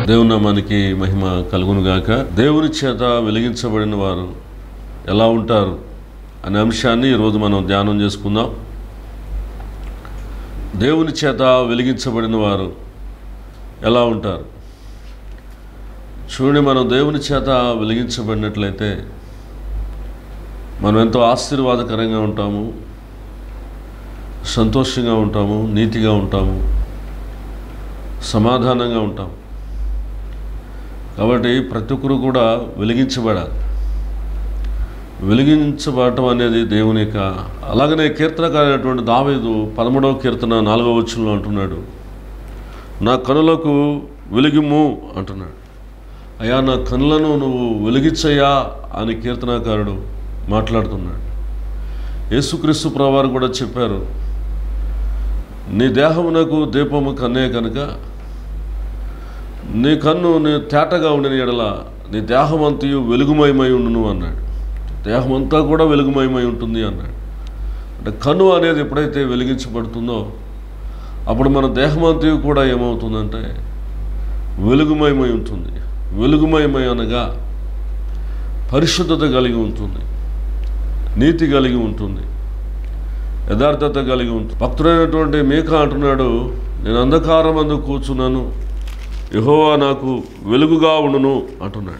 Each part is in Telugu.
దేవుని నామానికి మహిమ కలుగును గాక దేవుని చేత వెలిగించబడిన వారు ఎలా ఉంటారు అనే అంశాన్ని ఈరోజు మనం ధ్యానం చేసుకుందాం దేవుని చేత వెలిగించబడిన వారు ఎలా ఉంటారు చూడండి మనం దేవుని చేత వెలిగించబడినట్లయితే మనం ఎంతో ఆశీర్వాదకరంగా ఉంటాము సంతోషంగా ఉంటాము నీతిగా ఉంటాము సమాధానంగా ఉంటాం కాబట్టి ప్రతి ఒక్కరు కూడా వెలిగించబడాలి వెలిగించబడటం అనేది దేవుని యొక్క అలాగనే కీర్తనకారైనటువంటి దావేదు పదమూడవ కీర్తన నాలుగవ వచ్చంలో అంటున్నాడు నా కనులకు వెలిగిమ్ము అంటున్నాడు అయ్యా నా కనులను నువ్వు వెలిగించయ్యా అని కీర్తనాకారుడు మాట్లాడుతున్నాడు యేసుక్రీస్తు ప్రవారు కూడా చెప్పారు నీ దేహమునకు దీపము కన్నే కనుక నీ కన్ను నీ తేటగా ఉండిన ఎడల నీ దేహమంతయు వెలుగుమయమై ఉండును అన్నాడు దేహమంతా కూడా వెలుగుమయమై ఉంటుంది అన్నాడు అంటే కన్ను అనేది ఎప్పుడైతే వెలిగించబడుతుందో అప్పుడు మన దేహమంతయు కూడా ఏమవుతుందంటే వెలుగుమయమై ఉంటుంది వెలుగుమయమై అనగా పరిశుద్ధత కలిగి ఉంటుంది నీతి కలిగి ఉంటుంది యథార్థత కలిగి ఉంటుంది భక్తుడైనటువంటి మేక అంటున్నాడు నేను అంధకారం అందు కూర్చున్నాను యహోవా నాకు వెలుగుగా ఉండును అంటున్నాడు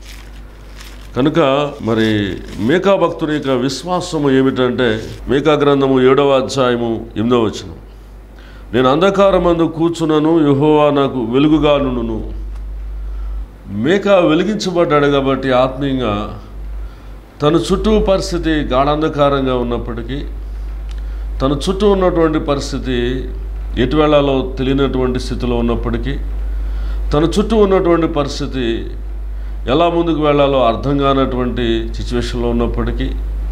కనుక మరి మేకా భక్తుని యొక్క విశ్వాసము ఏమిటంటే మేకా గ్రంథము ఏడవ అధ్యాయము ఎనిమిదవ వచనం నేను అంధకారం అందు కూర్చున్నాను యహోవా నాకు వెలుగుగా నుండును మేక వెలిగించబడ్డాడు కాబట్టి ఆత్మీయంగా తన చుట్టూ పరిస్థితి గాఢాంధకారంగా ఉన్నప్పటికీ తన చుట్టూ ఉన్నటువంటి పరిస్థితి ఎటు వెళ్ళాలో తెలియనటువంటి స్థితిలో ఉన్నప్పటికీ తన చుట్టూ ఉన్నటువంటి పరిస్థితి ఎలా ముందుకు వెళ్ళాలో అర్థం కానటువంటి సిచ్యువేషన్లో ఉన్నప్పటికీ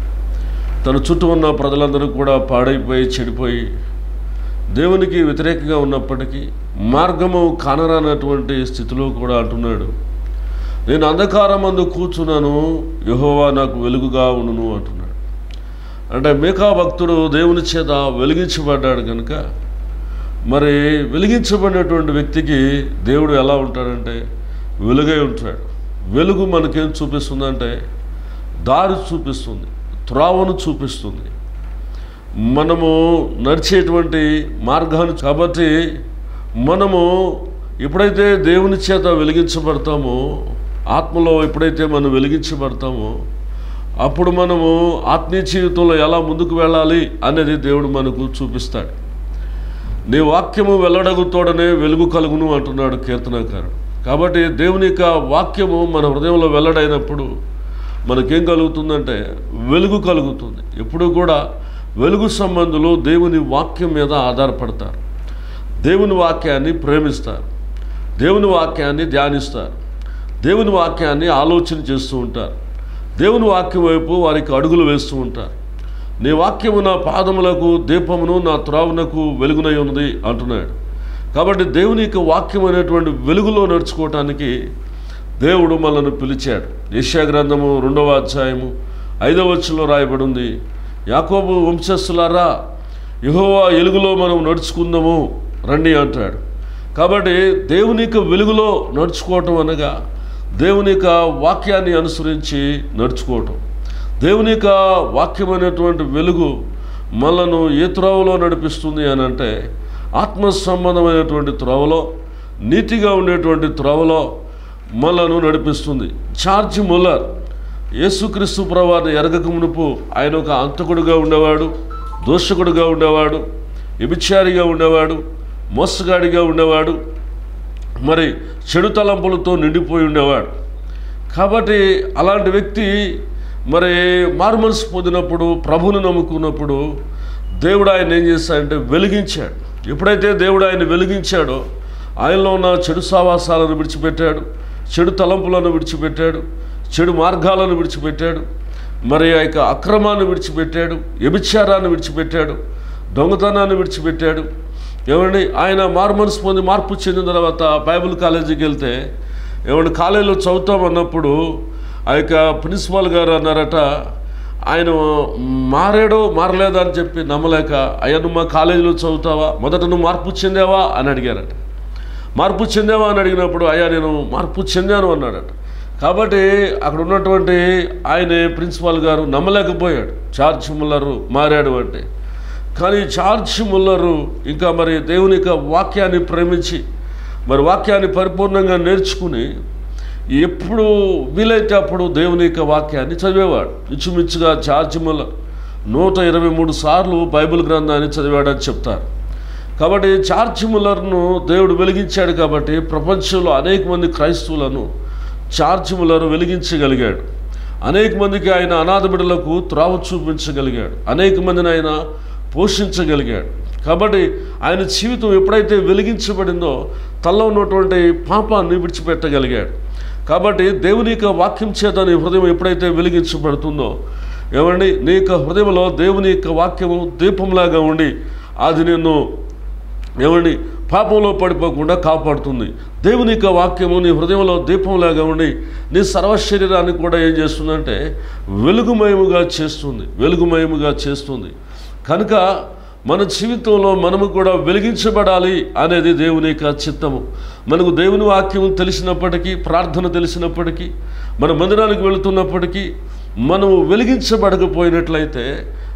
తన చుట్టూ ఉన్న ప్రజలందరూ కూడా పాడైపోయి చెడిపోయి దేవునికి వ్యతిరేకంగా ఉన్నప్పటికీ మార్గము కానరానటువంటి స్థితిలో కూడా అంటున్నాడు నేను అంధకారం అందు కూర్చున్నాను యహోవా నాకు వెలుగుగా ఉండును అంటున్నాడు అంటే మేకా భక్తుడు దేవుని చేత వెలిగించబడ్డాడు కనుక మరి వెలిగించబడినటువంటి వ్యక్తికి దేవుడు ఎలా ఉంటాడంటే వెలుగై ఉంటాడు వెలుగు మనకేం చూపిస్తుందంటే దారి చూపిస్తుంది త్రోవను చూపిస్తుంది మనము నడిచేటువంటి మార్గాన్ని కాబట్టి మనము ఎప్పుడైతే దేవుని చేత వెలిగించబడతామో ఆత్మలో ఎప్పుడైతే మనం వెలిగించబడతామో అప్పుడు మనము ఆత్మీయ జీవితంలో ఎలా ముందుకు వెళ్ళాలి అనేది దేవుడు మనకు చూపిస్తాడు నీ వాక్యము వెల్లడగుతోడనే వెలుగు కలుగును అంటున్నాడు కీర్తనకారుడు కాబట్టి దేవుని యొక్క వాక్యము మన హృదయంలో వెల్లడైనప్పుడు మనకేం కలుగుతుందంటే వెలుగు కలుగుతుంది ఎప్పుడు కూడా వెలుగు సంబంధులు దేవుని వాక్యం మీద ఆధారపడతారు దేవుని వాక్యాన్ని ప్రేమిస్తారు దేవుని వాక్యాన్ని ధ్యానిస్తారు దేవుని వాక్యాన్ని ఆలోచన చేస్తూ ఉంటారు దేవుని వాక్యం వైపు వారికి అడుగులు వేస్తూ ఉంటారు నీ వాక్యము నా పాదములకు దీపమును నా త్రావునకు వెలుగునై ఉన్నది అంటున్నాడు కాబట్టి దేవుని యొక్క వాక్యం అనేటువంటి వెలుగులో నడుచుకోవటానికి దేవుడు మనల్ని పిలిచాడు యెషయా గ్రంథము రెండవ అధ్యాయము ఐదవ వచ్చంలో రాయబడి ఉంది యాకోబు వంశస్థులారా యహోవా ఎలుగులో మనం నడుచుకుందాము రండి అంటాడు కాబట్టి దేవుని యొక్క వెలుగులో నడుచుకోవటం అనగా దేవుని యొక్క వాక్యాన్ని అనుసరించి నడుచుకోవటం దేవుని యొక్క వాక్యమైనటువంటి వెలుగు మనను ఏ త్రోవలో నడిపిస్తుంది అని అంటే ఆత్మ సంబంధమైనటువంటి త్రోవలో నీతిగా ఉండేటువంటి త్రోవలో మనను నడిపిస్తుంది జార్జ్ ముల్లర్ యేసుక్రీస్తు ప్రవారిని ఎరగక మునుపు ఆయన ఒక అంతకుడుగా ఉండేవాడు దోషకుడుగా ఉండేవాడు వ్యభిచారిగా ఉండేవాడు మోసగాడిగా ఉండేవాడు మరి చెడు తలంపులతో నిండిపోయి ఉండేవాడు కాబట్టి అలాంటి వ్యక్తి మరి మారుమనసు పొందినప్పుడు ప్రభుని నమ్ముకున్నప్పుడు దేవుడు ఆయన ఏం చేస్తాడంటే వెలిగించాడు ఎప్పుడైతే దేవుడు ఆయన వెలిగించాడో ఆయనలో ఉన్న చెడు సావాసాలను విడిచిపెట్టాడు చెడు తలంపులను విడిచిపెట్టాడు చెడు మార్గాలను విడిచిపెట్టాడు మరి ఆ యొక్క అక్రమాన్ని విడిచిపెట్టాడు వ్యభిచారాన్ని విడిచిపెట్టాడు దొంగతనాన్ని విడిచిపెట్టాడు ఏమండి ఆయన మారు మనసు పొంది మార్పు చెందిన తర్వాత బైబిల్ కాలేజీకి వెళ్తే ఏమండి కాలేజీలో చదువుతామన్నప్పుడు ఆ యొక్క ప్రిన్సిపాల్ గారు అన్నారట ఆయన మారాడో మారలేదా అని చెప్పి నమ్మలేక అయ్యా నువ్వు మా కాలేజీలో చదువుతావా మొదట నువ్వు మార్పు చెందావా అని అడిగారట మార్పు చెందావా అని అడిగినప్పుడు అయ్యా నేను మార్పు చెందాను అన్నాడట కాబట్టి అక్కడ ఉన్నటువంటి ఆయన ప్రిన్సిపాల్ గారు నమ్మలేకపోయాడు చార్జ్ ముల్లరు మారాడు అంటే కానీ చార్జ్ ముల్లరు ఇంకా మరి దేవుని యొక్క వాక్యాన్ని ప్రేమించి మరి వాక్యాన్ని పరిపూర్ణంగా నేర్చుకుని ఎప్పుడు వీలైతే అప్పుడు దేవుని యొక్క వాక్యాన్ని చదివేవాడు ఇంచుమించుగా చార్జ్ ముల్లర్ నూట ఇరవై మూడు సార్లు బైబిల్ గ్రంథాన్ని చదివాడని చెప్తారు కాబట్టి చార్జ్ ముల్లర్ను దేవుడు వెలిగించాడు కాబట్టి ప్రపంచంలో అనేక మంది క్రైస్తవులను చార్జ్ ముల్లర్ వెలిగించగలిగాడు అనేక మందికి ఆయన అనాథ బిడ్డలకు త్రావు చూపించగలిగాడు అనేక మందిని ఆయన పోషించగలిగాడు కాబట్టి ఆయన జీవితం ఎప్పుడైతే వెలిగించబడిందో తనలో ఉన్నటువంటి పాపాన్ని విడిచిపెట్టగలిగాడు కాబట్టి దేవుని యొక్క వాక్యం చేత నీ హృదయం ఎప్పుడైతే వెలిగించబడుతుందో ఏమండి నీ యొక్క హృదయంలో దేవుని యొక్క వాక్యము దీపంలాగా ఉండి అది నిన్ను ఏమండి పాపంలో పడిపోకుండా కాపాడుతుంది దేవుని యొక్క వాక్యము నీ హృదయంలో దీపంలాగా ఉండి నీ సర్వ శరీరాన్ని కూడా ఏం చేస్తుందంటే వెలుగుమయముగా చేస్తుంది వెలుగుమయముగా చేస్తుంది కనుక మన జీవితంలో మనము కూడా వెలిగించబడాలి అనేది దేవుని యొక్క చిత్తము మనకు దేవుని వాక్యం తెలిసినప్పటికీ ప్రార్థన తెలిసినప్పటికీ మన మందిరానికి వెళుతున్నప్పటికీ మనము వెలిగించబడకపోయినట్లయితే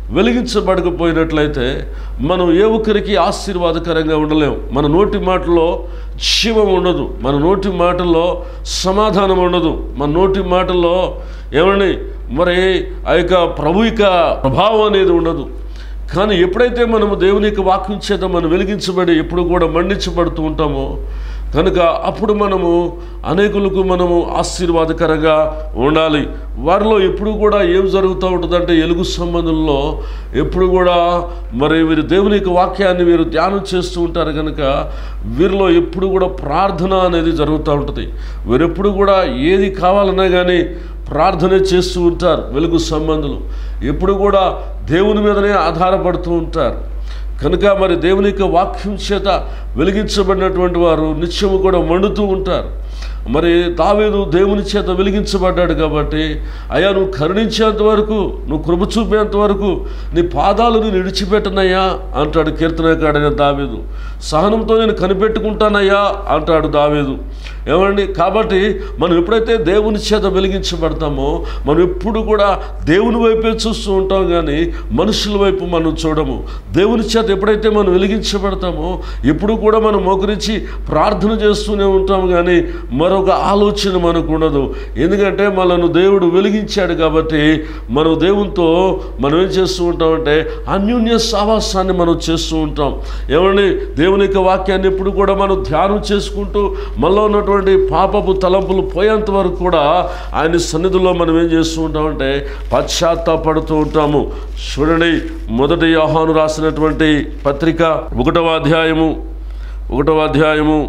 వెలిగించబడకపోయినట్లయితే మనం ఏ ఒక్కరికి ఆశీర్వాదకరంగా ఉండలేము మన నోటి మాటలో జీవం ఉండదు మన నోటి మాటల్లో సమాధానం ఉండదు మన నోటి మాటల్లో ఏమని మరి ఆ యొక్క ప్రభు యొక్క ప్రభావం అనేది ఉండదు కానీ ఎప్పుడైతే మనము దేవుని యొక్క వాక్యం చేత మనం వెలిగించబడి ఎప్పుడు కూడా మండించబడుతూ ఉంటామో కనుక అప్పుడు మనము అనేకులకు మనము ఆశీర్వాదకరంగా ఉండాలి వారిలో ఎప్పుడు కూడా ఏం జరుగుతూ ఉంటుందంటే ఎలుగు సంబంధంలో ఎప్పుడు కూడా మరి వీరు దేవుని యొక్క వాక్యాన్ని వీరు ధ్యానం చేస్తూ ఉంటారు కనుక వీరిలో ఎప్పుడు కూడా ప్రార్థన అనేది జరుగుతూ ఉంటుంది వీరెప్పుడు కూడా ఏది కావాలన్నా కానీ ప్రార్థన చేస్తూ ఉంటారు వెలుగు సంబంధులు ఎప్పుడు కూడా దేవుని మీదనే ఆధారపడుతూ ఉంటారు కనుక మరి దేవుని యొక్క వాక్యం చేత వెలిగించబడినటువంటి వారు నిత్యము కూడా మండుతూ ఉంటారు మరి దావేదు దేవుని చేత వెలిగించబడ్డాడు కాబట్టి అయ్యా నువ్వు కరుణించేంత వరకు నువ్వు కృప చూపేంత వరకు నీ పాదాలు నేను విడిచిపెట్టనయ్యా అంటాడు కీర్తనకాడైన దావేదు సహనంతో నేను కనిపెట్టుకుంటానయ్యా అంటాడు దావేదు ఏమండి కాబట్టి మనం ఎప్పుడైతే దేవుని చేత వెలిగించబడతామో మనం ఎప్పుడు కూడా దేవుని వైపే చూస్తూ ఉంటాం కానీ మనుషుల వైపు మనం చూడము దేవుని చేత ఎప్పుడైతే మనం వెలిగించబడతామో ఎప్పుడు కూడా మనం మోకరించి ప్రార్థన చేస్తూనే ఉంటాం కానీ మరొక ఆలోచన మనకు ఉండదు ఎందుకంటే మనను దేవుడు వెలిగించాడు కాబట్టి మనం దేవునితో మనం ఏం చేస్తూ ఉంటామంటే అన్యోన్య సావాసాన్ని మనం చేస్తూ ఉంటాం ఏమండి దేవుని యొక్క వాక్యాన్ని ఎప్పుడు కూడా మనం ధ్యానం చేసుకుంటూ మనలో ఉన్నటువంటి పాపపు తలంపులు పోయేంత వరకు కూడా ఆయన సన్నిధిలో మనం ఏం చేస్తూ ఉంటామంటే పశ్చాత్తాపడుతూ ఉంటాము చూడండి మొదటి యోహాను రాసినటువంటి పత్రిక ఒకటవ అధ్యాయము ఒకటవ అధ్యాయము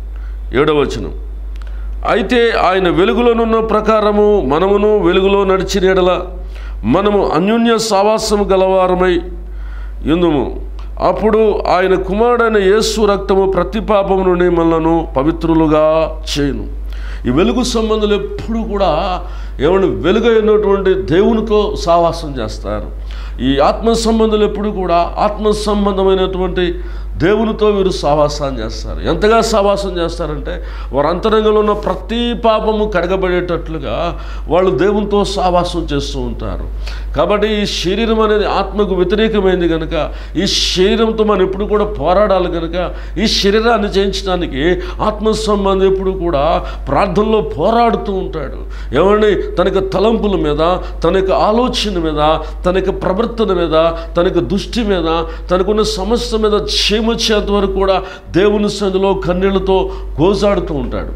ఏడవ వచనం అయితే ఆయన వెలుగులోనున్న ప్రకారము మనమును వెలుగులో నడిచిన ఎడల మనము అన్యోన్య సావాసము గలవారమై ఇందుము అప్పుడు ఆయన కుమారుడైన యేసు రక్తము ప్రతి పాపము నుండి మనలను పవిత్రులుగా చేయును ఈ వెలుగు సంబంధులు ఎప్పుడు కూడా ఏమన్నా వెలుగైనటువంటి దేవునితో సావాసం చేస్తారు ఈ ఆత్మ సంబంధులు ఎప్పుడు కూడా ఆత్మ సంబంధమైనటువంటి దేవునితో వీరు సావాసాన్ని చేస్తారు ఎంతగా సావాసం చేస్తారంటే వారి అంతరంగంలో ఉన్న ప్రతి పాపము కడగబడేటట్లుగా వాళ్ళు దేవునితో సావాసం చేస్తూ ఉంటారు కాబట్టి ఈ శరీరం అనేది ఆత్మకు వ్యతిరేకమైంది కనుక ఈ శరీరంతో మనం ఎప్పుడు కూడా పోరాడాలి కనుక ఈ శరీరాన్ని జయించడానికి ఆత్మ సంబంధం ఎప్పుడు కూడా ప్రార్థనలో పోరాడుతూ ఉంటాడు ఏమండి తన యొక్క తలంపుల మీద తన యొక్క ఆలోచన మీద తన యొక్క ప్రవర్తన మీద తన యొక్క దృష్టి మీద తనకున్న సమస్య మీద క్షేమొచ్చేంత వరకు కూడా దేవుని సందులో కన్నీళ్లతో గోజాడుతూ ఉంటాడు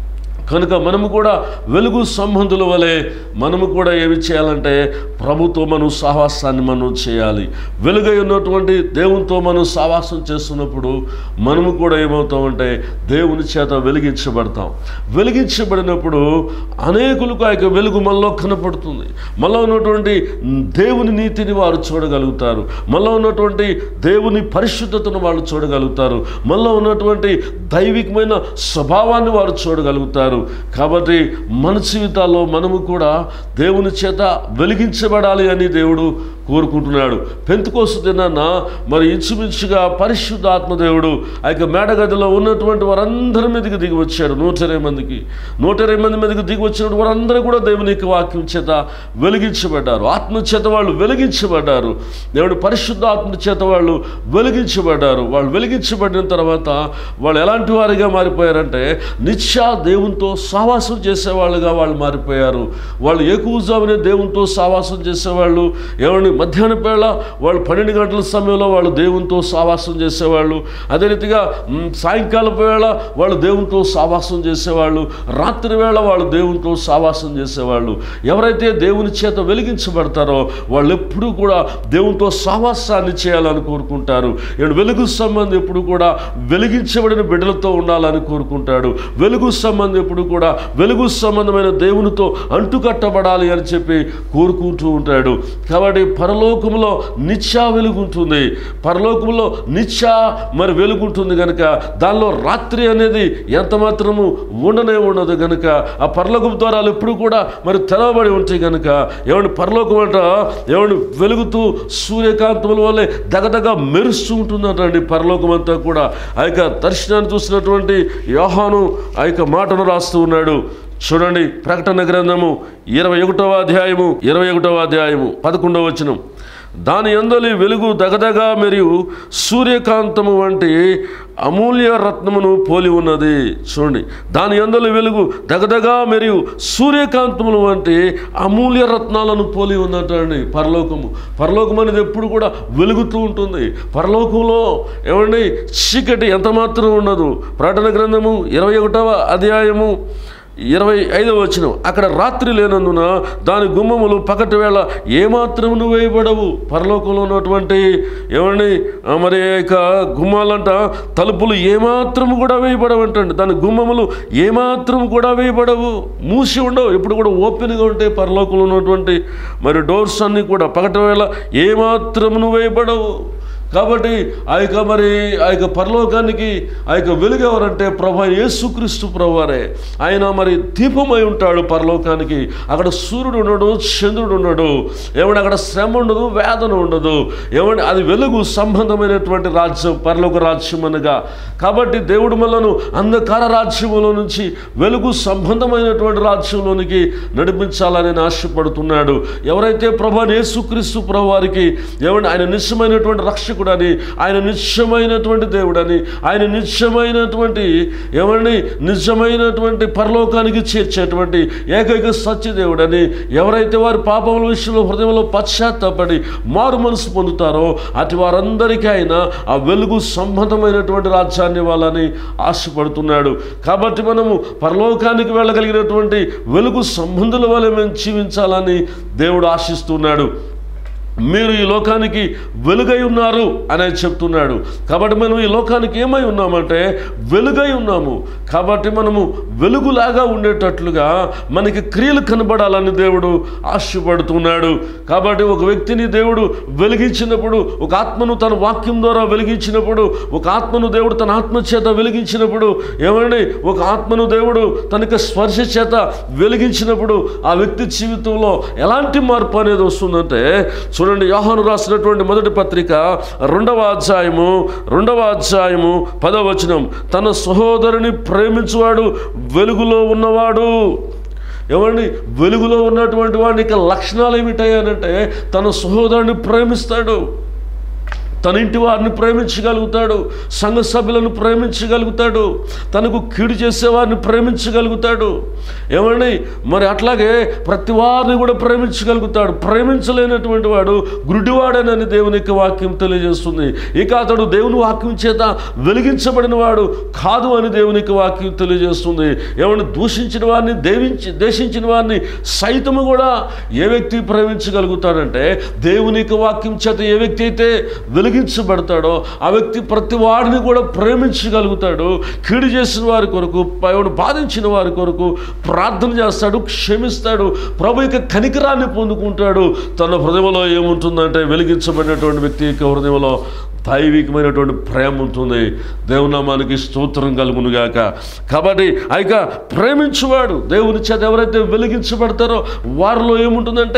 కనుక మనము కూడా వెలుగు సంబంధుల వలె మనము కూడా ఏమి చేయాలంటే ప్రభుతో మనం సావాసాన్ని మనం చేయాలి వెలుగై ఉన్నటువంటి దేవునితో మనం సావాసం చేస్తున్నప్పుడు మనము కూడా ఏమవుతామంటే దేవుని చేత వెలిగించబడతాం వెలిగించబడినప్పుడు అనేకులకు ఆ యొక్క వెలుగు మనలో కనపడుతుంది మనలో ఉన్నటువంటి దేవుని నీతిని వారు చూడగలుగుతారు మనలో ఉన్నటువంటి దేవుని పరిశుద్ధతను వాళ్ళు చూడగలుగుతారు మనలో ఉన్నటువంటి దైవికమైన స్వభావాన్ని వారు చూడగలుగుతారు కాబట్టి మన జీవితాల్లో మనము కూడా దేవుని చేత వెలిగించబడాలి అని దేవుడు కోరుకుంటున్నాడు పెంతుకోసు దినాన్న మరి ఇంచుమించుగా పరిశుద్ధాత్మ దేవుడు ఆ యొక్క మేడగదిలో ఉన్నటువంటి వారందరి మీదకి దిగి వచ్చాడు నూట ఇరవై మందికి నూట ఇరవై మంది మీదకి దిగి వచ్చినటువంటి వారందరూ కూడా దేవుని యొక్క వాక్యం చేత వెలిగించబడ్డారు ఆత్మ చేత వాళ్ళు వెలిగించబడ్డారు దేవుడు పరిశుద్ధాత్మ చేత వాళ్ళు వెలిగించబడ్డారు వాళ్ళు వెలిగించబడిన తర్వాత వాళ్ళు ఎలాంటి వారిగా మారిపోయారంటే నిత్య దేవునితో సావాసం చేసేవాళ్ళుగా వాళ్ళు మారిపోయారు వాళ్ళు ఏకూజామనే దేవునితో సావాసం చేసేవాళ్ళు ఏమని మధ్యాహ్నం వేళ వాళ్ళు పన్నెండు గంటల సమయంలో వాళ్ళు దేవునితో సావాసం చేసేవాళ్ళు అదే రీతిగా మ్, సాయంకాలం వేళ వాళ్ళు దేవునితో సావాసం చేసేవాళ్ళు రాత్రి వేళ వాళ్ళు దేవునితో సావాసం చేసేవాళ్ళు ఎవరైతే దేవుని చేత వెలిగించబడతారో వాళ్ళు ఎప్పుడూ కూడా దేవునితో సావాసాన్ని చేయాలని కోరుకుంటారు ఈయన వెలుగు సంబంధం ఎప్పుడు కూడా వెలిగించబడిన బిడ్డలతో ఉండాలని కోరుకుంటాడు వెలుగు సంబంధం ఎప్పుడు కూడా వెలుగు సంబంధమైన దేవునితో అంటుకట్టబడాలి అని చెప్పి కోరుకుంటూ ఉంటాడు కాబట్టి పరలోకంలో నిత్యా వెలుగుంటుంది పరలోకంలో నిత్యా మరి వెలుగుంటుంది కనుక దానిలో రాత్రి అనేది ఎంత మాత్రము ఉండనే ఉండదు కనుక ఆ పరలోకం ద్వారాలు ఎప్పుడు కూడా మరి తెరవబడి ఉంటాయి కనుక ఏమండి పరలోకం అంట ఏమండి వెలుగుతూ సూర్యకాంతముల వల్లే దగదగ మెరుస్తూ ఉంటుందంటండి పరలోకం అంతా కూడా ఆ యొక్క దర్శనాన్ని చూసినటువంటి యోహాను ఆ యొక్క మాటను రాస్తూ ఉన్నాడు చూడండి ప్రకటన గ్రంథము ఇరవై ఒకటవ అధ్యాయము ఇరవై ఒకటవ అధ్యాయము పదకొండవ వచనం దాని అందలి వెలుగు దగదగా మరియు సూర్యకాంతము వంటి అమూల్య రత్నమును పోలి ఉన్నది చూడండి దాని అందలి వెలుగు దగదగా మరియు సూర్యకాంతములు వంటి అమూల్య రత్నాలను పోలి ఉన్నట్టండి పరలోకము పరలోకం అనేది ఎప్పుడు కూడా వెలుగుతూ ఉంటుంది పరలోకంలో ఏమండి చీకటి ఎంత మాత్రం ఉండదు ప్రకటన గ్రంథము ఇరవై ఒకటవ అధ్యాయము ఇరవై ఐదవ వచనం అక్కడ రాత్రి లేనందున దాని గుమ్మములు పగటి వేళ ఏమాత్రమును వేయబడవు పరలోకంలో ఉన్నటువంటి ఏమండి ఆ మరి ఆ యొక్క గుమ్మాలంట తలుపులు ఏమాత్రము కూడా వేయబడవంటండి దాని గుమ్మములు ఏమాత్రము కూడా వేయబడవు మూసి ఉండవు ఎప్పుడు కూడా ఓపెన్గా ఉంటాయి పరలోకంలో ఉన్నటువంటి మరి డోర్స్ అన్నీ కూడా పగటి వేళ ఏమాత్రమును వేయబడవు కాబట్టి ఆ యొక్క మరి ఆ యొక్క పరలోకానికి ఆ యొక్క వెలుగు ఎవరంటే ప్రభు యేసుక్రీస్తు ప్రభువారే ఆయన మరి దీపమై ఉంటాడు పరలోకానికి అక్కడ సూర్యుడు ఉండడు చంద్రుడు ఉండడు ఏమంటే అక్కడ శ్రమ ఉండదు వేదన ఉండదు ఏమంటే అది వెలుగు సంబంధమైనటువంటి రాజ్యం పరలోక రాజ్యం అనగా కాబట్టి దేవుడు మనను అంధకార రాజ్యములో నుంచి వెలుగు సంబంధమైనటువంటి రాజ్యంలోనికి నడిపించాలని ఆయన ఆశపడుతున్నాడు ఎవరైతే ప్రభు యేసుక్రీస్తు ప్రభు వారికి ఏమంటే ఆయన నిశ్చయమైనటువంటి రక్షకుడని ఆయన నిశ్చయమైనటువంటి దేవుడని ఆయన నిశ్చయమైనటువంటి ఏమండి నిజమైనటువంటి పరలోకానికి చేర్చేటువంటి ఏకైక సత్యదేవుడని ఎవరైతే వారి పాపముల విషయంలో హృదయంలో పశ్చాత్తాపడి మారు మనసు పొందుతారో అటు వారందరికీ ఆయన ఆ వెలుగు సంబంధమైనటువంటి రాజ్యాన్ని ఇవ్వాలని ఆశపడుతున్నాడు కాబట్టి మనము పరలోకానికి వెళ్ళగలిగినటువంటి వెలుగు సంబంధుల వల్ల మేము జీవించాలని దేవుడు ఆశిస్తున్నాడు మీరు ఈ లోకానికి వెలుగై ఉన్నారు అనేది చెప్తున్నాడు కాబట్టి మనం ఈ లోకానికి ఏమై ఉన్నామంటే వెలుగై ఉన్నాము కాబట్టి మనము వెలుగులాగా ఉండేటట్లుగా మనకి క్రియలు కనబడాలని దేవుడు ఆశపడుతున్నాడు కాబట్టి ఒక వ్యక్తిని దేవుడు వెలిగించినప్పుడు ఒక ఆత్మను తన వాక్యం ద్వారా వెలిగించినప్పుడు ఒక ఆత్మను దేవుడు తన ఆత్మ చేత వెలిగించినప్పుడు ఏమండి ఒక ఆత్మను దేవుడు తనకి స్పర్శ చేత వెలిగించినప్పుడు ఆ వ్యక్తి జీవితంలో ఎలాంటి మార్పు అనేది వస్తుందంటే చూడండి యోహాను రాసినటువంటి మొదటి పత్రిక రెండవ అధ్యాయము రెండవ అధ్యాయము పదవ వచనం తన సహోదరుని ప్రేమించువాడు వెలుగులో ఉన్నవాడు ఏమండి వెలుగులో ఉన్నటువంటి వాడికి లక్షణాలు ఏమిటాయనంటే తన సహోదరుని ప్రేమిస్తాడు తన ఇంటి వారిని ప్రేమించగలుగుతాడు సంఘ సభ్యులను ప్రేమించగలుగుతాడు తనకు కీడు చేసేవారిని ప్రేమించగలుగుతాడు ఏమండి మరి అట్లాగే ప్రతి వారిని కూడా ప్రేమించగలుగుతాడు ప్రేమించలేనటువంటి వాడు గురుడివాడనని దేవుని యొక్క వాక్యం తెలియజేస్తుంది ఇక అతడు దేవుని వాక్యం చేత వెలిగించబడిన వాడు కాదు అని దేవుని యొక్క వాక్యం తెలియజేస్తుంది ఏమంటే దూషించిన వారిని దేవించి దేశించిన వారిని సైతము కూడా ఏ వ్యక్తి ప్రేమించగలుగుతాడంటే దేవుని యొక్క వాక్యం చేత ఏ వ్యక్తి అయితే వెలిగించబడతాడో ఆ వ్యక్తి ప్రతి వాడిని కూడా ప్రేమించగలుగుతాడు కీడు చేసిన వారి కొరకు పైన బాధించిన వారి కొరకు ప్రార్థన చేస్తాడు క్షమిస్తాడు ప్రభు యొక్క కనికరాన్ని పొందుకుంటాడు తన హృదయంలో ఏముంటుందంటే వెలిగించబడినటువంటి వ్యక్తి యొక్క హృదయంలో దైవికమైనటువంటి ప్రేమ ఉంటుంది దేవునామానికి స్తోత్రం కలుగునుగాక కాబట్టి ఆ యొక్క ప్రేమించువాడు దేవుని చేత ఎవరైతే వెలిగించబడతారో వారిలో ఏముంటుందంటే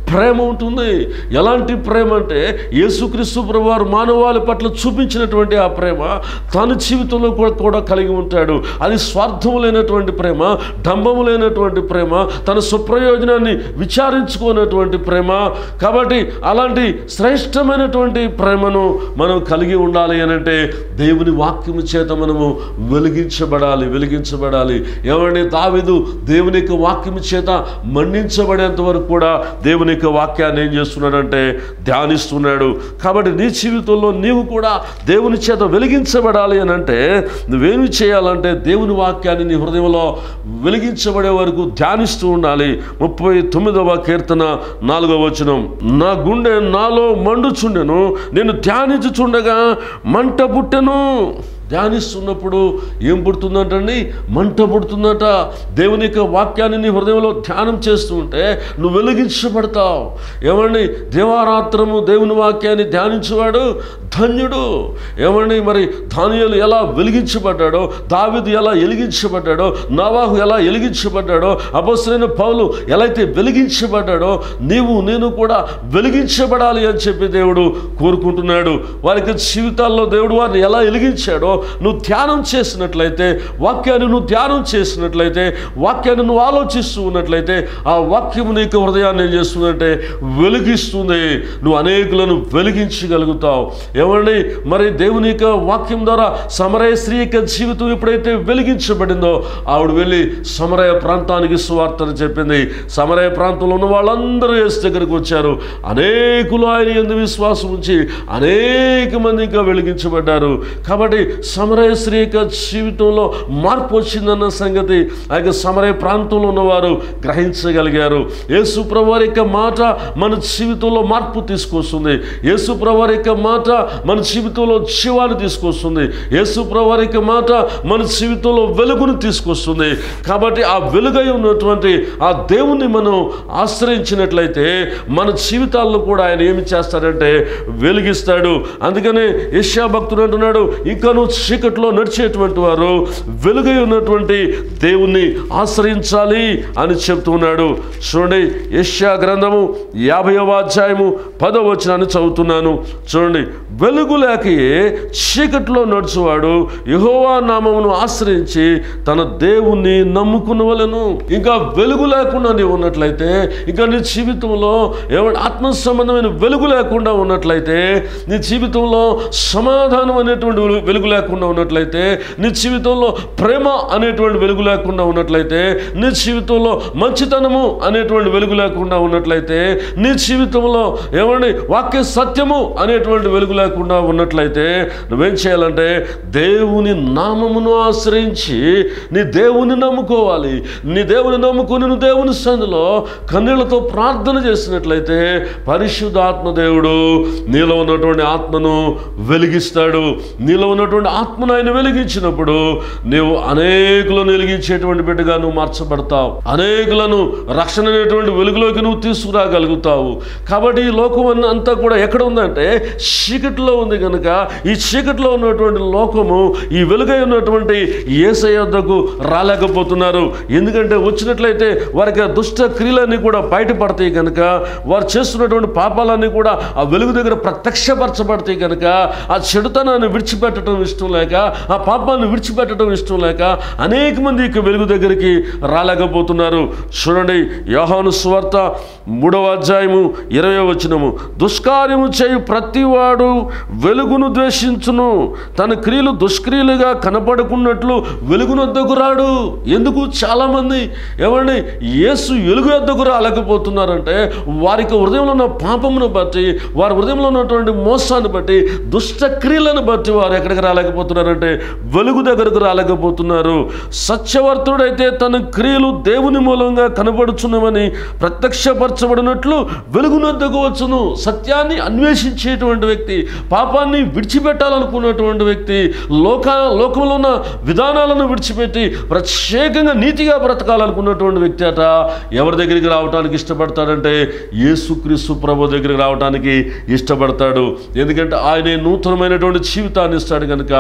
ప్రేమ ఉంటుంది ఎలాంటి ప్రేమ అంటే యేసుక్రీస్తు ప్రభు వారు మానవాళి పట్ల చూపించినటువంటి ఆ ప్రేమ తన జీవితంలో కూడా కూడా కలిగి ఉంటాడు అది స్వార్థము లేనటువంటి ప్రేమ డంబము లేనటువంటి ప్రేమ తన సుప్రయోజనాన్ని విచారించుకున్నటువంటి ప్రేమ కాబట్టి అలాంటి శ్రేష్టమైనటువంటి ప్రేమను మనం కలిగి ఉండాలి అని అంటే దేవుని వాక్యము చేత మనము వెలిగించబడాలి వెలిగించబడాలి ఏమంటే దావిదు దేవుని యొక్క వాక్యము చేత మండించబడేంత వరకు కూడా దేవుని యొక్క వాక్యాన్ని ఏం చేస్తున్నాడంటే ధ్యానిస్తున్నాడు కాబట్టి నీ జీవితంలో నీవు కూడా దేవుని చేత వెలిగించబడాలి అని అంటే నువ్వేమి చేయాలంటే దేవుని వాక్యాన్ని నీ హృదయంలో వెలిగించబడే వరకు ధ్యానిస్తూ ఉండాలి ముప్పై తొమ్మిదవ కీర్తన నాలుగవ వచనం నా గుండె నాలో మండుచుండెను నేను ధ్యానించుచుండగా మంట పుట్టెను ధ్యానిస్తున్నప్పుడు ఏం పుడుతుందంటండి మంట పుడుతుందట దేవుని యొక్క వాక్యాన్ని నీ హృదయంలో ధ్యానం చేస్తూ ఉంటే నువ్వు వెలిగించబడతావు ఏమండి దేవారాత్రము దేవుని వాక్యాన్ని ధ్యానించేవాడు ధన్యుడు ఏమండి మరి ధాన్యాలు ఎలా వెలిగించబడ్డాడో దావిదు ఎలా వెలిగించబడ్డాడో నవాహు ఎలా వెలిగించబడ్డాడో అపసరైన పౌలు ఎలా అయితే వెలిగించబడ్డాడో నీవు నేను కూడా వెలిగించబడాలి అని చెప్పి దేవుడు కోరుకుంటున్నాడు వారికి జీవితాల్లో దేవుడు వారిని ఎలా వెలిగించాడో నువ్వు ధ్యానం చేసినట్లయితే వాక్యాన్ని నువ్వు ధ్యానం చేసినట్లయితే వాక్యాన్ని నువ్వు ఆలోచిస్తూ ఉన్నట్లయితే ఆ వాక్యం నీకు హృదయాన్ని ఏం చేస్తుందంటే వెలిగిస్తుంది నువ్వు అనేకులను వెలిగించగలుగుతావు ఏమండి మరి దేవుని యొక్క వాక్యం ద్వారా సమరయ స్త్రీ యొక్క జీవితం ఎప్పుడైతే వెలిగించబడిందో ఆవిడ వెళ్ళి సమరయ ప్రాంతానికి సువార్తను చెప్పింది సమరయ ప్రాంతంలో ఉన్న వాళ్ళందరూ యేసు దగ్గరకు వచ్చారు అనేకులు ఆయన ఎందు విశ్వాసం ఉంచి అనేక మంది ఇంకా వెలిగించబడ్డారు కాబట్టి సమరయ స్త్రీ యొక్క జీవితంలో మార్పు వచ్చిందన్న సంగతి ఆ యొక్క సమరయ ప్రాంతంలో ఉన్నవారు గ్రహించగలిగారు యేసు ప్రభువారి యొక్క మాట మన జీవితంలో మార్పు తీసుకొస్తుంది యేసు ప్రభువారి యొక్క మాట మన జీవితంలో జీవాన్ని తీసుకొస్తుంది యేసు ప్రభువారి యొక్క మాట మన జీవితంలో వెలుగును తీసుకొస్తుంది కాబట్టి ఆ వెలుగై ఉన్నటువంటి ఆ దేవుణ్ణి మనం ఆశ్రయించినట్లయితే మన జీవితాల్లో కూడా ఆయన ఏమి చేస్తాడంటే వెలిగిస్తాడు అందుకనే యశ్యా భక్తుడు అంటున్నాడు ఇంకను చీకట్లో నడిచేటువంటి వారు వెలుగై ఉన్నటువంటి దేవుణ్ణి ఆశ్రయించాలి అని చెప్తున్నాడు చూడండి యశ్యా గ్రంథము యాభైవ అధ్యాయము పదవ వచనాన్ని చదువుతున్నాను చూడండి వెలుగు లేకయే చీకట్లో నడుచువాడు యెహోవా నామమును ఆశ్రయించి తన దేవుణ్ణి నమ్ముకునవలను ఇంకా వెలుగు లేకుండా నీవు ఉన్నట్లయితే ఇంకా నీ జీవితంలో ఏమంటే ఆత్మ సంబంధమైన వెలుగు లేకుండా ఉన్నట్లయితే నీ జీవితంలో సమాధానం అనేటువంటి వెలుగు- వెలుగు లేకుండా ఉన్నట్లయితే నీ జీవితంలో ప్రేమ అనేటువంటి వెలుగు లేకుండా ఉన్నట్లయితే నీ జీవితంలో మంచితనము అనేటువంటి వెలుగు లేకుండా ఉన్నట్లయితే నీ జీవితంలో ఏమండి వాక్య సత్యము అనేటువంటి వెలుగు లేకుండా ఉన్నట్లయితే నువ్వేం చేయాలంటే దేవుని నామమును ఆశ్రయించి నీ దేవుని నమ్ముకోవాలి నీ దేవుని నమ్ముకుని నువ్వు దేవుని సందులో కన్నీళ్లతో ప్రార్థన చేసినట్లయితే పరిశుద్ధాత్మ దేవుడు నీలో ఉన్నటువంటి ఆత్మను వెలిగిస్తాడు నీలో ఉన్నటువంటి ఆత్మను ఆయన వెలిగించినప్పుడు నీవు అనేకులను వెలిగించేటువంటి బిడ్డగా నువ్వు మార్చబడతావు అనేకులను రక్షణ అనేటువంటి వెలుగులోకి నువ్వు తీసుకురాగలుగుతావు కాబట్టి ఈ లోకం అన్న- అంతా కూడా ఎక్కడ ఉందంటే చీకటిలో ఉంది కనుక ఈ చీకటిలో ఉన్నటువంటి లోకము ఈ వెలుగై ఉన్నటువంటి ఏసై వద్దకు రాలేకపోతున్నారు ఎందుకంటే వచ్చినట్లయితే వారికి ఆ దుష్ట క్రియలన్నీ కూడా బయటపడతాయి కనుక వారు చేస్తున్నటువంటి పాపాలన్నీ కూడా ఆ వెలుగు దగ్గర ప్రత్యక్షపరచబడతాయి కనుక ఆ చెడుతనాన్ని విడిచిపెట్టడం ఇష్టం లేక ఆ పాపాన్ని విడిచిపెట్టడం ఇష్టం లేక అనేక మంది ఇక వెలుగు దగ్గరికి రాలేకపోతున్నారు చూడండి యోహాను స్వార్త మూడవ అధ్యాయము ఇరవై వచనము దుష్కార్యము చేయు ప్రతివాడు వెలుగును ద్వేషించును తన క్రియలు దుష్క్రియలుగా కనపడకున్నట్లు వెలుగునొద్దకు రాడు ఎందుకు చాలామంది ఏమండి యేసు వెలుగు వద్దకు రాలేకపోతున్నారంటే వారికి హృదయంలో ఉన్న పాపమును బట్టి వారి హృదయంలో ఉన్నటువంటి మోసాన్ని బట్టి దుష్ట క్రియలను బట్టి వారు ఎక్కడికి రాలేకపోతున్నారంటే వెలుగు దగ్గరకు రాలేకపోతున్నారు సత్యవర్తుడైతే తన క్రియలు దేవుని మూలంగా కనబడుచున్నవని ప్రత్యక్షపరచబడినట్లు వెలుగునొద్దకు వచ్చును సత్యాన్ని అన్వేషించేటువంటి వ్యక్తి పాపాన్ని విడిచిపెట్టాలనుకున్నటువంటి వ్యక్తి లోక లోకంలో ఉన్న విధానాలను విడిచిపెట్టి ప్రత్యేకంగా నీతిగా బ్రతకాలనుకున్నటువంటి వ్యక్తి అట ఎవరి దగ్గరికి రావడానికి ఇష్టపడతాడంటే యేసుక్రీస్తు ప్రభు దగ్గరికి రావడానికి ఇష్టపడతాడు ఎందుకంటే ఆయనే నూతనమైనటువంటి జీవితాన్ని ఇస్తాడు కనుక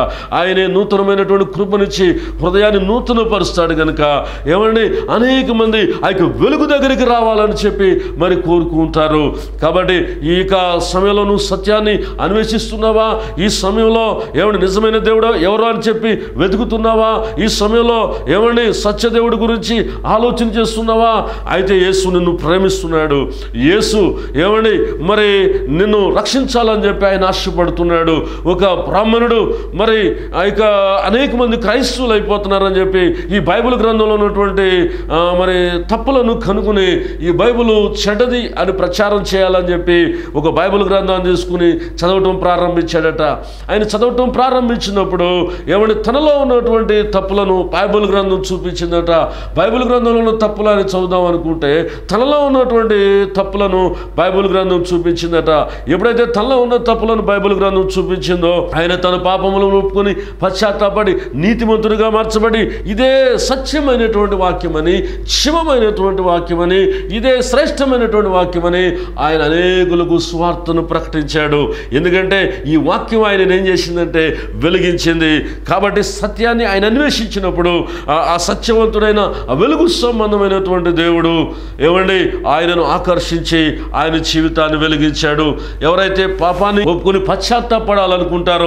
ఆయనే నూతనమైనటువంటి కృపనిచ్చి హృదయాన్ని నూతనపరుస్తాడు కనుక ఏమండి అనేక మంది ఆ యొక్క వెలుగు దగ్గరికి రావాలని చెప్పి మరి కోరుకుంటారు కాబట్టి ఈ యొక్క సమయంలో నువ్వు సత్యాన్ని అన్వేషిస్తున్నావా ఈ సమయంలో ఏమండి నిజమైన దేవుడు ఎవరు అని చెప్పి వెతుకుతున్నావా ఈ సమయంలో ఏమండి సత్యదేవుడి గురించి ఆలోచన చేస్తున్నావా అయితే యేసు నిన్ను ప్రేమిస్తున్నాడు యేసు ఏమండి మరి నిన్ను రక్షించాలని చెప్పి ఆయన ఆశపడుతున్నాడు ఒక బ్రాహ్మణుడు మరి ఆ యొక్క అనేక మంది క్రైస్తవులు అయిపోతున్నారని చెప్పి ఈ బైబిల్ గ్రంథంలో ఉన్నటువంటి ఆ, మరి తప్పులను కనుక్కుని ఈ బైబిల్ చెడ్డది అని ప్రచారం చేయాలని చెప్పి ఒక బైబిల్ గ్రంథాన్ని తీసుకుని చదవటం ప్రారంభించాడట ఆయన చదవటం ప్రారంభించినప్పుడు ఏమంటే తనలో ఉన్నటువంటి తప్పులను బైబిల్ గ్రంథం చూపించిందట బైబిల్ గ్రంథంలో ఉన్న తప్పులు అని చదువుదాం అనుకుంటే తనలో ఉన్నటువంటి తప్పులను బైబిల్ గ్రంథం చూపించిందట ఎప్పుడైతే తనలో ఉన్న తప్పులను బైబిల్ గ్రంథం చూపించిందో ఆయన తన పాపములను ఒప్పుకొని పశ్చాత్తాపడి నీతిమంతుడిగా మార్చబడి ఇదే సత్యమైనటువంటి వాక్యమని శివమైనటువంటి వాక్యమని ఇదే శ్రేష్టమైనటువంటి వాక్యమని ఆయన అనేకులకు స్వార్థను ప్రకటించాడు ఎందుకంటే ఈ వాక్యం ఆయన ఏం చేసిందంటే వెలిగించింది కాబట్టి సత్యాన్ని ఆయన అన్వేషించినప్పుడు ఆ- ఆ సత్యవంతుడైన ఆ వెలుగు సంబంధమైనటువంటి దేవుడు ఏమండి ఆయనను ఆకర్షించి ఆయన జీవితాన్ని వెలిగించాడు ఎవరైతే పాపాన్ని ఒప్పుకొని పశ్చాత్తాపడాలనుకుంటారో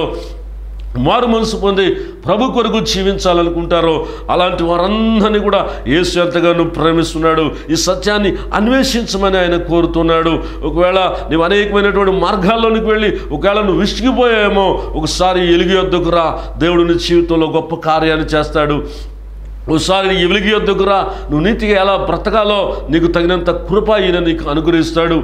మారు మనసు పొంది ప్రభు కొరకు జీవించాలనుకుంటారో అలాంటి వారందరినీ కూడా యేసు ఎంతగానో ప్రేమిస్తున్నాడు ఈ సత్యాన్ని అన్వేషించమని ఆయన కోరుతున్నాడు ఒకవేళ నువ్వు అనేకమైనటువంటి మార్గాల్లోనికి వెళ్ళి ఒకవేళ నువ్వు విసిగిపోయామో ఒకసారి ఎలుగు వద్దకు రా దేవుడు నీ జీవితంలో గొప్ప కార్యాన్ని చేస్తాడు ఒకసారి నీ వెలుగు వద్దకు రా నువ్వు నీతిగా ఎలా బ్రతకాలో నీకు తగినంత కృప ఈయన నీకు అనుగ్రహిస్తాడు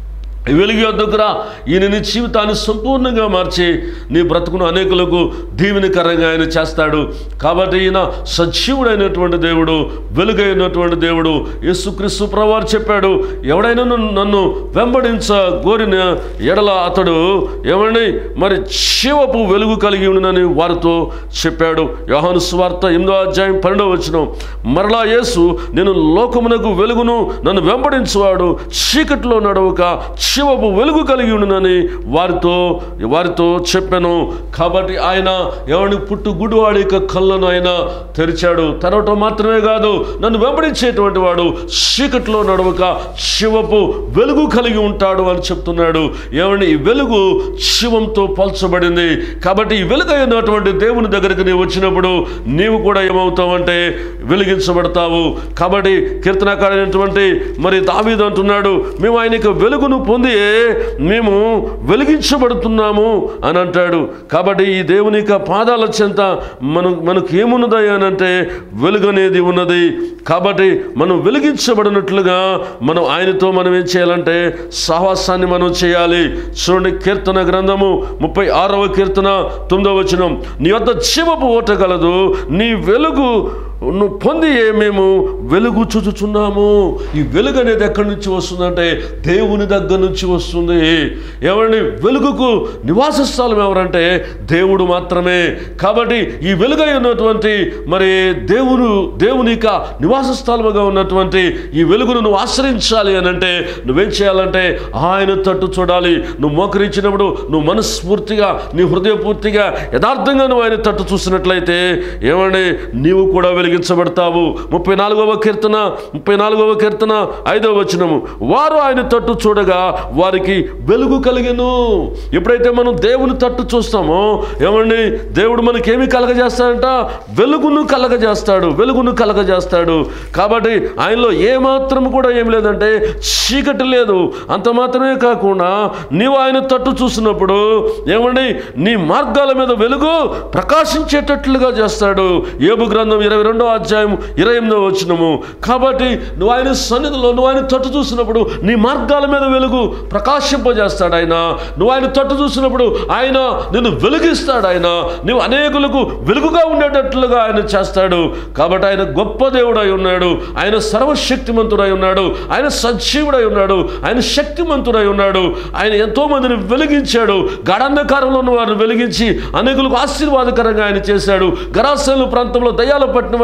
ఈ వెలుగు వద్దకురా ఈయన నీ జీవితాన్ని సంపూర్ణంగా మార్చి నీ బ్రతుకును అనేకులకు దీవెనకరంగా ఆయన చేస్తాడు కాబట్టి ఈయన సజీవుడైనటువంటి దేవుడు వెలుగైనటువంటి దేవుడు యేసుక్రీస్తు ప్రవారు చెప్పాడు ఎవడైనా నన్ను- నన్ను వెంబడించ కోరిన ఎడల అతడు ఏమండి మరి శివపు వెలుగు కలిగి ఉండునని వారితో చెప్పాడు యోహాను స్వార్త ఎనిమిదో అధ్యాయం పన్నెండవ వచ్చిన మరలా యేసు నేను లోకమునకు వెలుగును నన్ను వెంబడించువాడు చీకట్లో నడవక శివపు వెలుగు కలిగి ఉండునని వారితో వారితో చెప్పాను కాబట్టి ఆయన ఎవరిని పుట్టు గుడివాడి యొక్క కళ్ళను ఆయన తెరిచాడు తెరవటం మాత్రమే కాదు నన్ను వెంబడించేటువంటి వాడు చీకట్లో నడవక శివపు వెలుగు కలిగి ఉంటాడు అని చెప్తున్నాడు ఏమండి ఈ వెలుగు శివంతో పోల్చబడింది కాబట్టి ఈ వెలుగు అయినటువంటి దేవుని దగ్గరికి నీవు వచ్చినప్పుడు నీవు కూడా ఏమవుతావంటే వెలిగించబడతావు కాబట్టి కీర్తనకారైనటువంటి మరి దావీదు అంటున్నాడు మేము ఆయన యొక్క వెలుగును పొంది మేము వెలిగించబడుతున్నాము అని అంటాడు కాబట్టి ఈ దేవుని యొక్క పాదాల చెంత మనం మనకు ఏమున్నది అని అంటే వెలుగు అనేది ఉన్నది కాబట్టి మనం వెలిగించబడినట్లుగా మనం ఆయనతో మనం ఏం చేయాలంటే సహవాసాన్ని మనం చేయాలి చూడండి కీర్తన గ్రంథము ముప్పై ఆరవ కీర్తన తొమ్మిదవ వచనం నీ వద్ద జీవపు ఓట కలదు నీ వెలుగు నువ్వు పొంది మేము వెలుగు చూచుచున్నాము ఈ వెలుగు అనేది ఎక్కడి నుంచి వస్తుందంటే దేవుని దగ్గర నుంచి వస్తుంది ఎవరిని వెలుగుకు నివాస స్థలం ఎవరంటే దేవుడు మాత్రమే కాబట్టి ఈ వెలుగై ఉన్నటువంటి మరి దేవుడు దేవుని యొక్క నివాస స్థలముగా ఉన్నటువంటి ఈ వెలుగును నువ్వు ఆశ్రయించాలి అని అంటే నువ్వేం చేయాలంటే ఆయన తట్టు చూడాలి నువ్వు మోకరించినప్పుడు నువ్వు మనస్ఫూర్తిగా నీ హృదయపూర్తిగా యథార్థంగా నువ్వు ఆయన తట్టు చూసినట్లయితే ఏమండి నీవు కూడా వెలిగించబడతావు ముప్పై నాలుగవ కీర్తన ముప్పై నాలుగవ కీర్తన ఐదవ వచనము వారు ఆయన తట్టు చూడగా వారికి వెలుగు కలిగెను ఎప్పుడైతే మనం దేవుని తట్టు చూస్తామో ఏమండి దేవుడు మనకేమి కలగజేస్తాడంట వెలుగును కలగజేస్తాడు వెలుగును కలగజేస్తాడు కాబట్టి ఆయనలో ఏమాత్రం కూడా ఏం లేదంటే చీకటి లేదు అంత మాత్రమే కాకుండా నీవు ఆయన తట్టు చూసినప్పుడు ఏమండి నీ మార్గాల మీద వెలుగు ప్రకాశించేటట్లుగా చేస్తాడు ఏబు గ్రంథం ఇరవై రెండో అధ్యాయం ఇరవై ఎనిమిదో వచ్చినము కాబట్టి నువ్వు ఆయన సన్నిధిలో నువ్వు ఆయన తట్టు చూసినప్పుడు నీ మార్గాల మీద వెలుగు ప్రకాశింపజేస్తాడు ఆయన నువ్వు ఆయన తట్టు చూసినప్పుడు ఆయన నిన్ను వెలిగిస్తాడు ఆయన నువ్వు అనేకులకు వెలుగుగా ఉండేటట్లుగా ఆయన చేస్తాడు కాబట్టి ఆయన గొప్ప దేవుడై ఉన్నాడు ఆయన సర్వశక్తిమంతుడై ఉన్నాడు ఆయన సజీవుడై ఉన్నాడు ఆయన శక్తిమంతుడై ఉన్నాడు ఆయన ఎంతో మందిని వెలిగించాడు గాఢాంధకారంలో ఉన్న వారిని వెలిగించి అనేకులకు ఆశీర్వాదకరంగా ఆయన చేశాడు గరాశైలు ప్రాంతంలో దయ్యాలు పట్టిన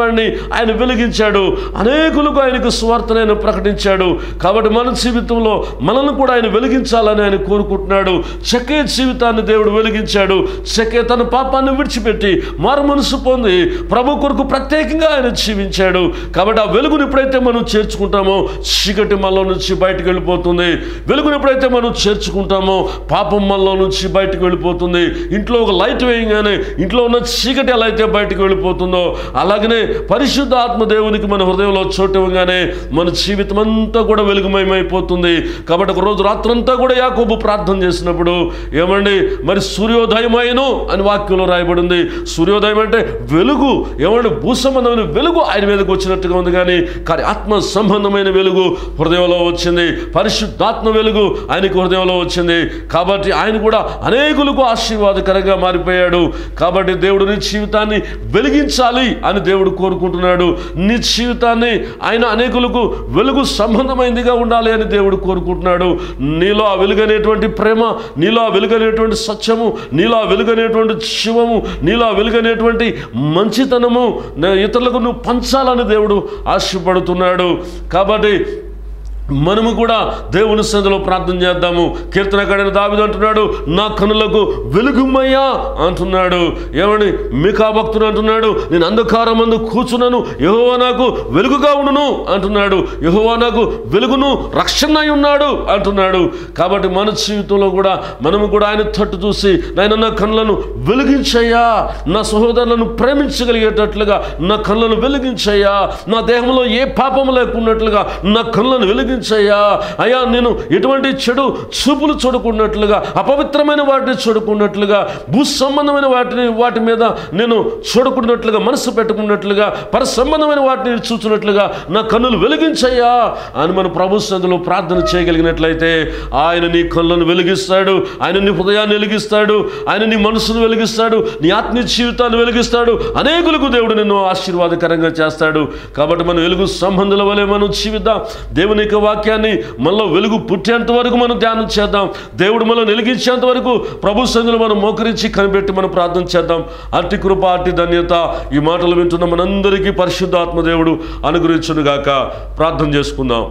వాడిని ఆయన వెలిగించాడు అనేకులకు ఆయనకు స్వార్థను ఆయన ప్రకటించాడు కాబట్టి మన జీవితంలో మనల్ని కూడా ఆయన వెలిగించాలని ఆయన కోరుకుంటున్నాడు చకే జీవితాన్ని దేవుడు వెలిగించాడు చకే తన పాపాన్ని విడిచిపెట్టి మారు మనసు పొంది ప్రభు కొరకు ప్రత్యేకంగా ఆయన జీవించాడు కాబట్టి ఆ వెలుగును ఎప్పుడైతే మనం చేర్చుకుంటామో చీకటి మనలో నుంచి బయటకు వెళ్ళిపోతుంది వెలుగును ఎప్పుడైతే మనం చేర్చుకుంటామో పాపం మనలో నుంచి బయటకు వెళ్ళిపోతుంది ఇంట్లో ఒక లైట్ వేయగానే ఇంట్లో ఉన్న చీకటి ఎలా అయితే బయటకు వెళ్ళిపోతుందో అలాగనే పరిశుద్ధ ఆత్మ దేవునికి మన హృదయంలో చోటు ఇవ్వగానే మన జీవితం అంతా కూడా వెలుగుమయమైపోతుంది కాబట్టి ఒక రోజు రాత్రంతా కూడా యాకోబు ప్రార్థన చేసినప్పుడు ఏమండి మరి సూర్యోదయమైను అని వాక్యంలో రాయబడింది సూర్యోదయం అంటే వెలుగు ఏమండి భూసంబంధమైన వెలుగు ఆయన మీదకి వచ్చినట్టుగా ఉంది కానీ కానీ ఆత్మ సంబంధమైన వెలుగు హృదయంలో వచ్చింది పరిశుద్ధాత్మ వెలుగు ఆయనకు హృదయంలో వచ్చింది కాబట్టి ఆయన కూడా అనేకులకు ఆశీర్వాదకరంగా మారిపోయాడు కాబట్టి దేవుడు నీ జీవితాన్ని వెలిగించాలి అని దేవుడు కోరుకుంటున్నాడు నీ జీవితాన్ని ఆయన అనేకులకు వెలుగు సంబంధమైనదిగా ఉండాలి అని దేవుడు కోరుకుంటున్నాడు నీలో ఆ వెలుగనేటువంటి ప్రేమ నీలో ఆ వెలుగనేటువంటి సత్యము నీలో ఆ వెలుగనేటువంటి శివము నీలో ఆ వెలుగనేటువంటి మంచితనము నే- ఇతరులకు నువ్వు పంచాలని దేవుడు ఆశపడుతున్నాడు కాబట్టి మనము కూడా దేవుని సందులో ప్రార్థన చేద్దాము కీర్తనకాడైన దావిదు అంటున్నాడు నా కనులకు వెలుగుమయ్యా అంటున్నాడు ఏమని మికా భక్తుడు అంటున్నాడు నేను అంధకారం మందు కూర్చున్నాను యెహోవా నాకు వెలుగుగా ఉండును అంటున్నాడు యెహోవా నాకు వెలుగును రక్షణ అయి ఉన్నాడు అంటున్నాడు కాబట్టి మన జీవితంలో కూడా మనము కూడా ఆయన తట్టు చూసి నాయన నా కళ్ళను వెలిగించయ్యా నా సహోదరులను ప్రేమించగలిగేటట్లుగా నా కళ్ళను వెలిగించయ్యా నా దేహంలో ఏ పాపము లేకున్నట్లుగా నా కళ్ళను వెలిగించయ్యా అయ్యా నేను ఎటువంటి చెడు చూపులు చూడకున్నట్లుగా అపవిత్రమైన వాటిని చూడకున్నట్లుగా భూ సంబంధమైన వాటిని వాటి మీద నేను చూడకున్నట్లుగా మనసు పెట్టుకున్నట్లుగా పర సంబంధమైన వాటిని చూచినట్లుగా నా కన్నులు వెలిగించయ్యా అని మన ప్రభు సందులో ప్రార్థన చేయగలిగినట్లయితే ఆయన నీ కళ్ళను వెలిగిస్తాడు ఆయన నీ హృదయాన్ని వెలిగిస్తాడు ఆయన నీ మనసును వెలిగిస్తాడు నీ ఆత్మీయ జీవితాన్ని వెలిగిస్తాడు అనేకులకు దేవుడు నిన్ను ఆశీర్వాదకరంగా చేస్తాడు కాబట్టి మనం వెలుగు సంబంధుల వలె మనం జీవిద్దాం దేవుని యొక్క వాక్యాన్ని మనలో వెలుగు పుట్టేంత వరకు మనం ధ్యానం చేద్దాం దేవుడు మనం వెలిగించేంత వరకు ప్రభు సందులో మనం మోకరించి కనిపెట్టి మనం ప్రార్థన చేద్దాం అట్టి కృప అట్టి ధన్యత ఈ మాటలు వింటున్న మనందరికీ పరిశుద్ధాత్మ దేవుడు అనుగ్రహించునుగాక ప్రార్థన చేసుకుందాం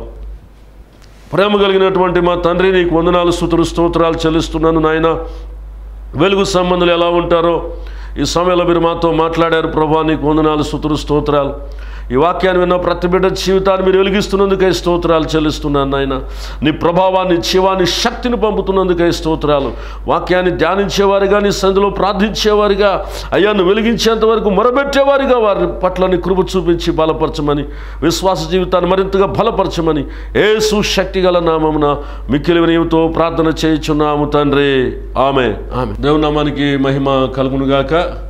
ప్రేమ కలిగినటువంటి మా తండ్రి నీకు వందనాలు స్తుతులు స్తోత్రాలు చెల్లిస్తున్నాను నాయన వెలుగు సంబంధులు ఎలా ఉంటారో ఈ సమయంలో మీరు మాతో మాట్లాడారు ప్రభా నీకు వందనాలు స్తుతులు స్తోత్రాలు ఈ వాక్యాన్ని విన్న ప్రతి బిడ్డ జీవితాన్ని మీరు వెలిగిస్తున్నందుకై స్తోత్రాలు చెల్లిస్తున్నాను నాయన నీ ప్రభావాన్ని జీవాన్ని శక్తిని పంపుతున్నందుకై స్తోత్రాలు వాక్యాన్ని ధ్యానించేవారిగా నీ సంధిలో ప్రార్థించేవారిగా అయ్యా నువ్వు వెలిగించేంత వరకు మొరబెట్టేవారిగా వారి పట్ల నీ కృప చూపించి బలపరచమని విశ్వాస జీవితాన్ని మరింతగా బలపరచమని ఏ సుశక్తి గల నామమున మిక్కిలి వినయంతో ప్రార్థన చేయుచున్నాము తండ్రి ఆమె ఆమె దేవునామానికి మహిమ కలుగునుగాక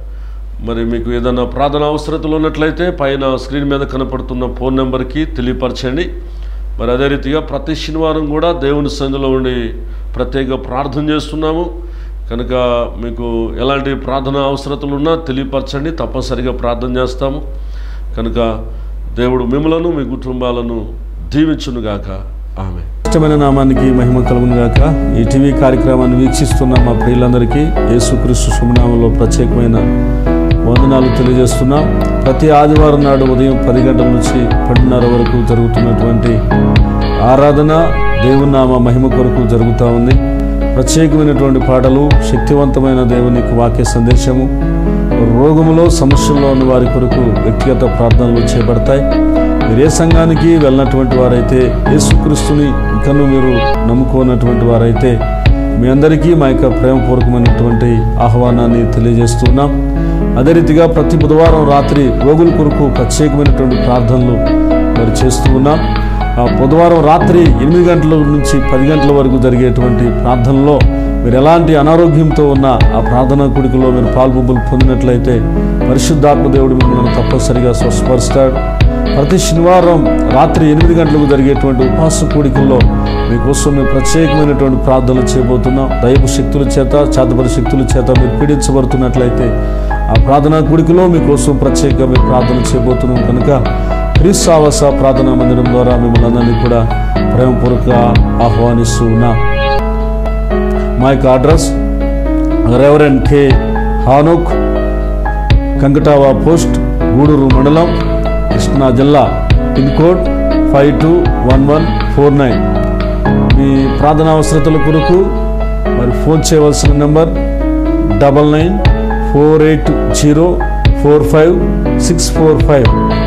మరి మీకు ఏదైనా ప్రార్థన అవసరతలు ఉన్నట్లయితే పైన స్క్రీన్ మీద కనపడుతున్న ఫోన్ నెంబర్కి తెలియపరచండి మరి అదే రీతిగా ప్రతి శనివారం కూడా దేవుని సంధిలో ఉండి ప్రత్యేక ప్రార్థన చేస్తున్నాము కనుక మీకు ఎలాంటి ప్రార్థన అవసరతలు ఉన్నా తెలియపరచండి తప్పనిసరిగా ప్రార్థన చేస్తాము కనుక దేవుడు మిమ్మలను మీ కుటుంబాలను దీవించునుగాక ఆమె ఇష్టమైన నామానికి మహిమ కలుగును గాక ఈ టీవీ కార్యక్రమాన్ని వీక్షిస్తున్న మా ప్రియులందరికీ యేసుక్రీస్తు శుభనామంలో ప్రత్యేకమైన వందనాలు తెలియజేస్తున్నాం ప్రతి ఆదివారం నాడు ఉదయం పది గంటల నుంచి పన్నెండున్నర వరకు జరుగుతున్నటువంటి ఆరాధన దేవుని నామ మహిమ కొరకు జరుగుతూ ఉంది ప్రత్యేకమైనటువంటి పాటలు శక్తివంతమైన దేవునికి వాక్య సందేశము రోగములో సమస్యల్లో ఉన్న వారి కొరకు వ్యక్తిగత ప్రార్థనలు చేపడతాయి మీరు ఏ సంఘానికి వెళ్ళినటువంటి వారైతే యేసుక్రీస్తుని ఇంకను మీరు నమ్ముకోనటువంటి వారైతే మీ అందరికీ మా యొక్క ప్రేమపూర్వకమైనటువంటి ఆహ్వానాన్ని తెలియజేస్తున్నాం అదే రీతిగా ప్రతి బుధవారం రాత్రి రోగుల కొరకు ప్రత్యేకమైనటువంటి ప్రార్థనలు మరి చేస్తూ ఉన్నాం ఆ బుధవారం రాత్రి ఎనిమిది గంటల నుంచి పది గంటల వరకు జరిగేటువంటి ప్రార్థనలో మీరు ఎలాంటి అనారోగ్యంతో ఉన్న ఆ ప్రార్థనా కుడికలో మీరు పాల్పొంపులు పొందినట్లయితే పరిశుద్ధాత్మ దేవుడు మిమ్మల్ని తప్పనిసరిగా స్వస్థపరుస్తాడు ప్రతి శనివారం రాత్రి ఎనిమిది గంటలకు జరిగేటువంటి ఉపవాస కూడికల్లో మీకోసం మేము ప్రత్యేకమైనటువంటి ప్రార్థనలు చేయబోతున్నాం దైవ శక్తుల చేత చేతపరి శక్తుల చేత మీరు పీడించబడుతున్నట్లయితే ఆ ప్రార్థనా కూడికలో మీకోసం ప్రత్యేకంగా మేము ప్రార్థన చేయబోతున్నాం కనుక క్రీస్తావాస ప్రార్థనా మందిరం ద్వారా మిమ్మల్ని అందరినీ కూడా ప్రేమపూర్వక ఆహ్వానిస్తూ ఉన్నాం మా యొక్క address reverend K Hanok Kankatava post Gudur మండలం కృష్ణా జిల్లా pin code five two one one four nine మీ ప్రార్థన అవసరతల కొరకు మరి ఫోన్ చేయవలసిన number double nine four eight zero four five six four five